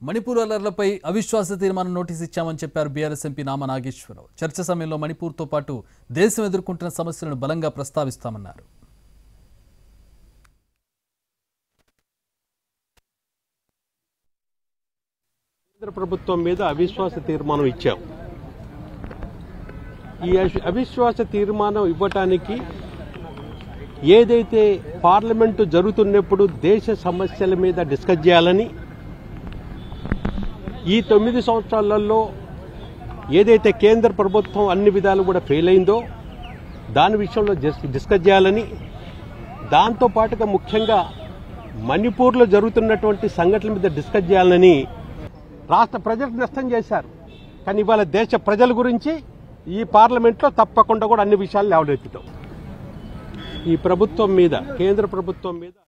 మణిపూర్ అల్లర్లపై అవిశ్వాస తీర్మానం నోటీస్ ఇచ్చామని చెప్పారు బీఆర్ఎస్ ఎంపీ నామ నాగేశ్వరరావు చర్చ సమయంలో మణిపూర్తో పాటు దేశం ఎదుర్కొంటున్న సమస్యలను బలంగా ప్రస్తావిస్తామన్నారు కేంద్ర ప్రభుత్వం మీద అవిశ్వాస తీర్మానం ఇచ్చాం ఈ అవి- అవిశ్వాస తీర్మానం ఇవ్వటానికి ఏదైతే పార్లమెంటు జరుగుతున్నప్పుడు దేశ సమస్యల మీద డిస్కస్ చేయాలని ఈ తొమ్మిది సంవత్సరాలలో ఏదైతే కేంద్ర ప్రభుత్వం అన్ని విధాలు కూడా ఫెయిల్ అయిందో దాని విషయంలో జస్- డిస్కస్ చేయాలని దాంతో పాటుగా ముఖ్యంగా మణిపూర్లో జరుగుతున్నటువంటి సంఘటనల మీద డిస్కస్ చేయాలని రాష్ట్ర ప్రజలకు నష్టం చేశారు కానీ ఇవాళ దేశ ప్రజల గురించి ఈ పార్లమెంట్లో తప్పకుండా కూడా అన్ని విషయాలు లేవనెత్తుతాం ఈ ప్రభుత్వం మీద కేంద్ర ప్రభుత్వం మీద